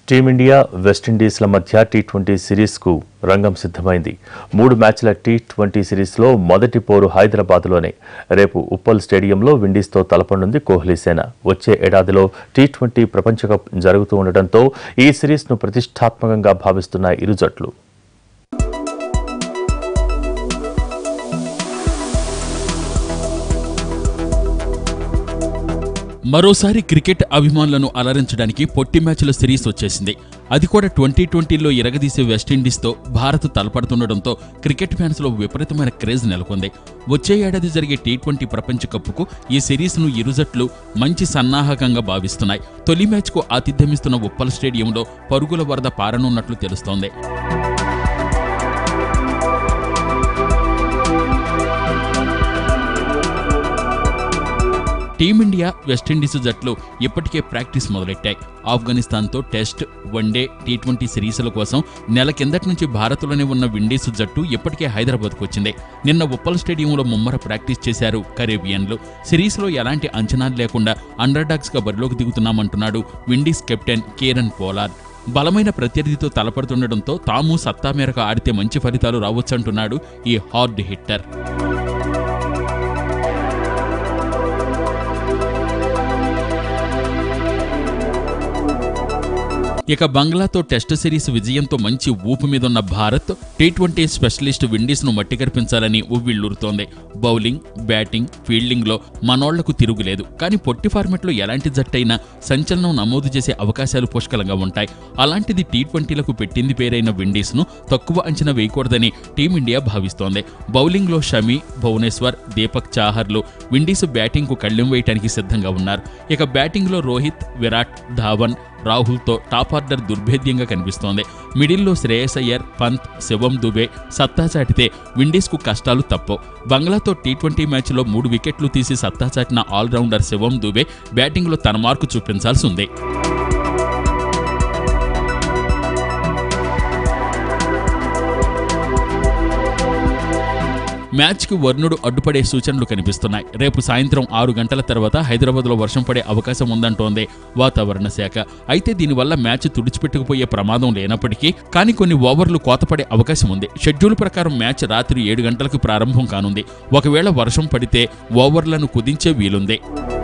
team India వెస్టిండీస్ల మధ్య T twenty సిరీస్కు రంగం సిద్ధమైంది మూడు మ్యాచ్ల టీ ట్వంటీ సిరీస్లో మొదటి పోరు హైదరాబాద్లోనే రేపు ఉప్పల్ స్టేడియంలో విండీస్తో తలపనుంది కోహ్లీ సేన వచ్చే ఏడాదిలో టీ ట్వంటీ ప్రపంచ కప్ జరుగుతూ ఉండటంతో ఈ సిరీస్ను ప్రతిష్టాత్మకంగా భావిస్తున్న ఇరు జట్లు మరోసారి క్రికెట్ అభిమానులను అలరించడానికి పొట్టి మ్యాచ్ల సిరీస్ వచ్చేసింది అది కూడా ట్వంటీ ట్వంటీలో ఎరగదీసే వెస్టిండీస్తో భారత్ తలపడుతుండటంతో క్రికెట్ ఫ్యాన్స్లో విపరీతమైన క్రేజ్ నెలకొంది వచ్చే ఏడాది జరిగే టీ ట్వంటీ ప్రపంచ కప్కు ఈ సిరీస్ను ఇరు జట్లు మంచి సన్నాహకంగా భావిస్తున్నాయి తొలి మ్యాచ్కు ఆతిథ్యమిస్తున్న ఉప్పల్ స్టేడియంలో పరుగుల వరద పారనున్నట్లు తెలుస్తోంది టీమిండియా వెస్టిండీస్ జట్లు ఇప్పటికే ప్రాక్టీస్ మొదలెట్టాయి ఆఫ్ఘనిస్తాన్తో టెస్ట్ వన్డే టీ ట్వంటీ సిరీస్ల కోసం నెల కిందటి నుంచి భారత్లోనే ఉన్న విండీస్ జట్టు ఇప్పటికే హైదరాబాద్కు వచ్చింది నిన్న ఉప్పల్ స్టేడియంలో ముమ్మర ప్రాక్టీస్ చేశారు కరేబియన్లు సిరీస్లో ఎలాంటి అంచనాలు లేకుండా అండర్ డాగ్స్గా బరిలోకి దిగుతున్నామంటున్నాడు విండీస్ కెప్టెన్ కేరన్ పోలార్ బలమైన ప్రత్యర్థితో తలపడుతుండటంతో తాము సత్తా మేరకు ఆడితే మంచి ఫలితాలు రావచ్చంటున్నాడు ఈ హార్డ్ హిట్టర్ ఇక బంగ్లాతో టెస్ట్ సిరీస్ విజయంతో మంచి ఊపు మీదున్న భారత్ టీ ట్వంటీ స్పెషలిస్ట్ విండీస్ను మట్టి కనిపించాలని ఉవ్విళ్లూరుతోంది బౌలింగ్ బ్యాటింగ్ ఫీల్డింగ్లో మనోళ్లకు తిరుగులేదు కానీ పొట్టి ఫార్మెట్లో ఎలాంటి జట్టైనా సంచలనం నమోదు చేసే అవకాశాలు పుష్కలంగా ఉంటాయి అలాంటిది టీ ట్వంటీలకు పెట్టింది పేరైన విండీస్ను తక్కువ అంచనా వేయకూడదని టీమిండియా భావిస్తోంది బౌలింగ్లో షమి భువనేశ్వర్ దీపక్ చాహర్లు విండీస్ బ్యాటింగ్కు కళ్ళెం వేయడానికి సిద్ధంగా ఉన్నారు ఇక బ్యాటింగ్లో రోహిత్ విరాట్ ధావన్ రాహుల్తో టాప్ ఆర్డర్ దుర్భేద్యంగా కనిపిస్తోంది మిడిల్లో శ్రేయస్ అయ్యర్ పంత్ శివం దుబే సత్తా చాటితే విండీస్కు కష్టాలు తప్పవు బంగ్లాతో టీ ట్వంటీ మ్యాచ్లో మూడు వికెట్లు తీసి సత్తా చాటిన ఆల్రౌండర్ శివం దుబే బ్యాటింగ్లో తన మార్కు చూపించాల్సి ఉంది మ్యాచ్కి వర్ణుడు అడ్డుపడే సూచనలు కనిపిస్తున్నాయి రేపు సాయంత్రం ఆరు గంటల తర్వాత హైదరాబాద్లో వర్షం పడే అవకాశం ఉందంటోంది వాతావరణ శాఖ అయితే దీనివల్ల మ్యాచ్ తుడిచిపెట్టుకుపోయే ప్రమాదం లేనప్పటికీ కానీ కొన్ని ఓవర్లు కోతపడే అవకాశం ఉంది షెడ్యూల్ ప్రకారం మ్యాచ్ రాత్రి ఏడు గంటలకు ప్రారంభం కానుంది ఒకవేళ వర్షం పడితే ఓవర్లను కుదించే వీలుంది